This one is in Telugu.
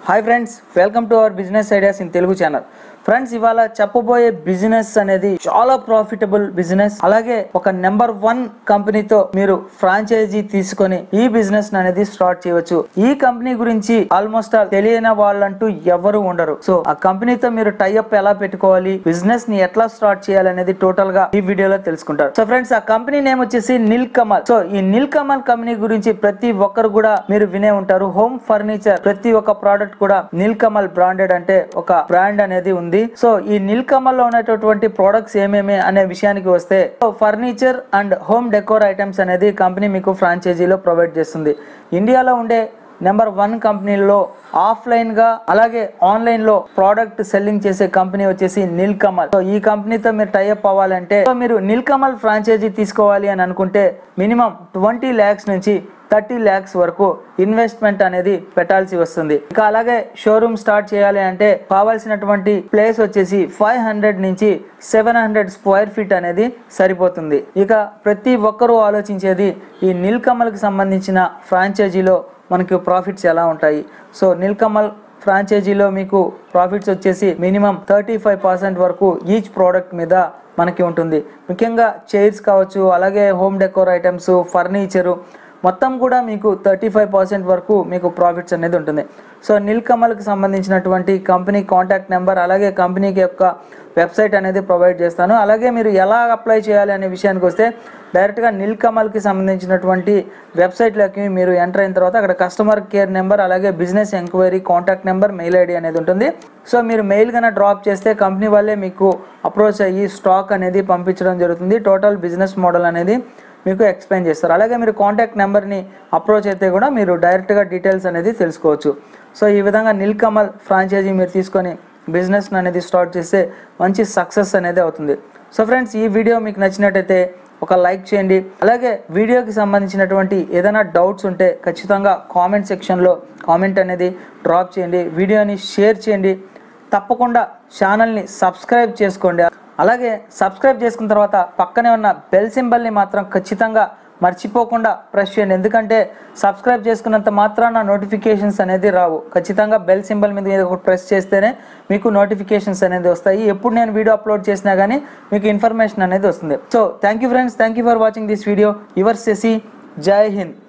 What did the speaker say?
hi friends welcome to our business ideas in Telugu channel friends ఇవాళ చెప్పబోయే బిజినెస్ అనేది చాలా ప్రాఫిటబుల్ బిజినెస్ అలాగే ఒక నెంబర్ వన్ కంపెనీతో మీరు ఫ్రాంచైజీ తీసుకొని ఈ బిజినెస్ అనేది స్టార్ట్ చేయవచ్చు ఈ కంపెనీ గురించి ఆల్మోస్ట్ ఆల్ తెలియని వాళ్ళంటూ ఎవరు ఉండరు సో ఆ కంపెనీతో మీరు టైఅప్ ఎలా పెట్టుకోవాలి బిజినెస్ ని ఎట్లా స్టార్ట్ చేయాలి అనేది టోటల్ గా ఈ వీడియోలో తెలుసుకుంటారు సో ఫ్రెండ్స్ ఆ కంపెనీ నేమ్ వచ్చేసి నిల్ కమల్ సో ఈ నిల్ కమల్ కంపెనీ గురించి ప్రతి ఒక్కరు కూడా మీరు వినే ఉంటారు హోమ్ ఫర్నిచర్ ప్రతి ఒక్క ప్రోడక్ట్ కూడా నిల్ కమల్ బ్రాండెడ్ అంటే ఒక బ్రాండ్ అనేది ఉంది సో ఈ నిల్ కమల్ లో ఉన్నటువంటి ప్రొడక్ట్స్ ఏమేమి అనే విషయానికి వస్తే furniture and home decor items అనేది కంపెనీ మీకు ఫ్రాంచైజీలో ప్రొవైడ్ చేస్తుంది ఇండియాలో ఉండే నెంబర్ వన్ కంపెనీలో ఆఫ్లైన్ గా అలాగే ఆన్లైన్ లో ప్రోడక్ట్ సెల్లింగ్ చేసే కంపెనీ వచ్చేసి నిల్ కమల్ సో ఈ కంపెనీతో మీరు టైఅప్ అవ్వాలంటే సో మీరు నిల్ కమల్ ఫ్రాంచైజీ తీసుకోవాలి అని అనుకుంటే మినిమం ట్వంటీ ల్యాక్స్ నుంచి థర్టీ ల్యాక్స్ వరకు ఇన్వెస్ట్మెంట్ అనేది పెట్టాల్సి వస్తుంది ఇక అలాగే షోరూమ్ స్టార్ట్ చేయాలి అంటే కావాల్సినటువంటి ప్లేస్ వచ్చేసి ఫైవ్ హండ్రెడ్ నుంచి సెవెన్ హండ్రెడ్ స్క్వేర్ ఫీట్ అనేది సరిపోతుంది ఇక ప్రతి ఒక్కరూ ఆలోచించేది ఈ నీల్ కమల్కి సంబంధించిన ఫ్రాంచైజీలో మనకి ప్రాఫిట్స్ ఎలా ఉంటాయి సో నీల్ కమల్ ఫ్రాంచైజీలో మీకు ప్రాఫిట్స్ వచ్చేసి మినిమం థర్టీ ఫైవ్ పర్సెంట్ వరకు ఈచ్ ప్రోడక్ట్ మీద మనకి ఉంటుంది ముఖ్యంగా చైర్స్ కావచ్చు అలాగే హోమ్ డెకోర్ ఐటమ్స్ ఫర్నిచరు మొత్తం కూడా మీకు థర్టీ ఫైవ్ పర్సెంట్ వరకు మీకు ప్రాఫిట్స్ అనేది ఉంటుంది సో నిల్ కమల్కి సంబంధించినటువంటి కంపెనీ కాంటాక్ట్ నెంబర్ అలాగే కంపెనీకి యొక్క వెబ్సైట్ అనేది ప్రొవైడ్ చేస్తాను అలాగే మీరు ఎలా అప్లై చేయాలి అనే విషయానికి వస్తే డైరెక్ట్గా నిల్ కమల్కి సంబంధించినటువంటి వెబ్సైట్లోకి మీరు ఎంటర్ అయిన తర్వాత అక్కడ కస్టమర్ కేర్ నెంబర్ అలాగే business enquiry contact number mail ID అనేది ఉంటుంది సో మీరు మెయిల్ కన్నా డ్రాప్ చేస్తే కంపెనీ వాళ్ళే మీకు అప్రోచ్ అయ్యి స్టాక్ అనేది పంపించడం జరుగుతుంది టోటల్ బిజినెస్ మోడల్ అనేది మీకు ఎక్స్ప్లెయిన్ చేస్తారు అలాగే మీరు కాంటాక్ట్ నెంబర్ని అప్రోచ్ అయితే కూడా మీరు డైరెక్ట్గా డీటెయిల్స్ అనేది తెలుసుకోవచ్చు సో ఈ విధంగా నిల్ కమల్ ఫ్రాంచైజీ మీరు తీసుకొని బిజినెస్ అనేది స్టార్ట్ చేస్తే మంచి సక్సెస్ అనేది అవుతుంది సో ఫ్రెండ్స్ ఈ వీడియో మీకు నచ్చినట్టయితే ఒక లైక్ చేయండి అలాగే వీడియోకి సంబంధించినటువంటి ఏదైనా డౌట్స్ ఉంటే ఖచ్చితంగా కామెంట్ సెక్షన్లో కామెంట్ అనేది డ్రాప్ చేయండి వీడియోని షేర్ చేయండి తప్పకుండా ఛానల్ని సబ్స్క్రైబ్ చేసుకోండి అలాగే సబ్స్క్రైబ్ చేసుకున్న తర్వాత పక్కనే ఉన్న బెల్ సింబల్ని మాత్రం ఖచ్చితంగా మర్చిపోకుండా ప్రెస్ చేయండి ఎందుకంటే సబ్స్క్రైబ్ చేసుకున్నంత మాత్రాన నోటిఫికేషన్స్ అనేది రావు ఖచ్చితంగా బెల్ సింబల్ మీద మీద ఒకటి ప్రెస్ చేస్తేనే మీకు నోటిఫికేషన్స్ అనేది వస్తాయి ఎప్పుడు నేను వీడియో అప్లోడ్ చేసినా కానీ మీకు ఇన్ఫర్మేషన్ అనేది వస్తుంది so thank you friends thank you for watching this video your సెసి జై హింద్